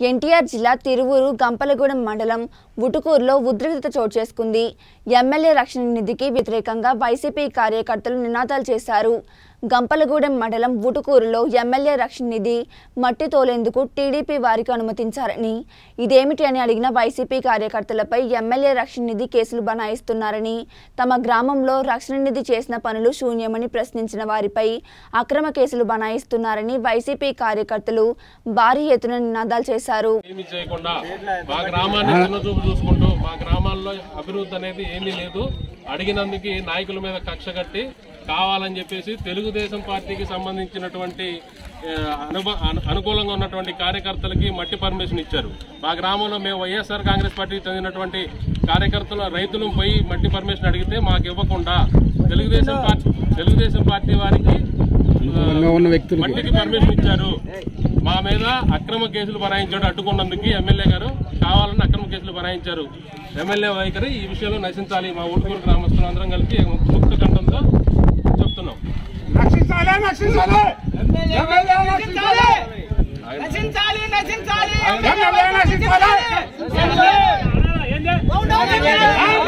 ఎన్టీఆర్ జిల్లా తిరువూరు గంపలగూడెం మండలం ఉటుకూరులో ఉద్రిక్తత చోటు చేసుకుంది ఎమ్మెల్యే రక్షణ నిధికి వ్యతిరేకంగా వైసీపీ కార్యకర్తలు నినాదాలు చేశారు గంపలగూడెం మండలం ఉటుకూరులో ఎమ్మెల్యే రక్షణ నిధి మట్టి తోలేందుకు టీడీపీ వారికి అనుమతించారని ఇదేమిటి అని అడిగిన వైసీపీ కార్యకర్తలపై ఎమ్మెల్యే రక్షణ నిధి కేసులు బనాయిస్తున్నారని తమ గ్రామంలో రక్షణ నిధి చేసిన పనులు శూన్యమని ప్రశ్నించిన వారిపై అక్రమ కేసులు బనాయిస్తున్నారని వైసీపీ కార్యకర్తలు భారీ ఎత్తున నినాదాలు చేశారు ఏమి చేయకుండా మా గ్రామాన్ని చిన్న చూపు చూసుకుంటూ మా గ్రామాల్లో అభివృద్ధి అనేది ఏమీ లేదు అడిగినందుకు నాయకుల మీద కక్ష కట్టి కావాలని చెప్పేసి తెలుగుదేశం పార్టీకి సంబంధించినటువంటి ఆ, అనుభ అను- అనుకూలంగా ఉన్నటువంటి కార్యకర్తలకి మట్టి పర్మిషన్ ఇచ్చారు మా గ్రామంలో మేము వైఎస్ఆర్ కాంగ్రెస్ పార్టీకి చెందినటువంటి కార్యకర్తలు రైతులు పోయి మట్టి పర్మిషన్ అడిగితే మాకు ఇవ్వకుండా తెలుగుదేశం పార్టీ తెలుగుదేశం పార్టీ వారికి ఆ, ఉన్న వ్యక్తులకి మట్టికి పర్మిషన్ ఇచ్చారు మా మీద అక్రమ కేసులు బనాయించాడు అడ్డుకున్నందుకు ఎమ్మెల్యే గారు కావాలని అక్రమ కేసులు బనాయించారు ఎమ్మెల్యే వైఖరి ఈ విషయంలో నశించాలి మా ఊటుకూరు గ్రామస్తులు అందరం కలిపి ముక్త కంఠంతో చెప్తున్నాం నశించాలి నశించాలి ఎమ్మెల్యే నశించాలి నశించాలి నశించాలి ఎమ్మెల్యే నశించాలి నశించాలి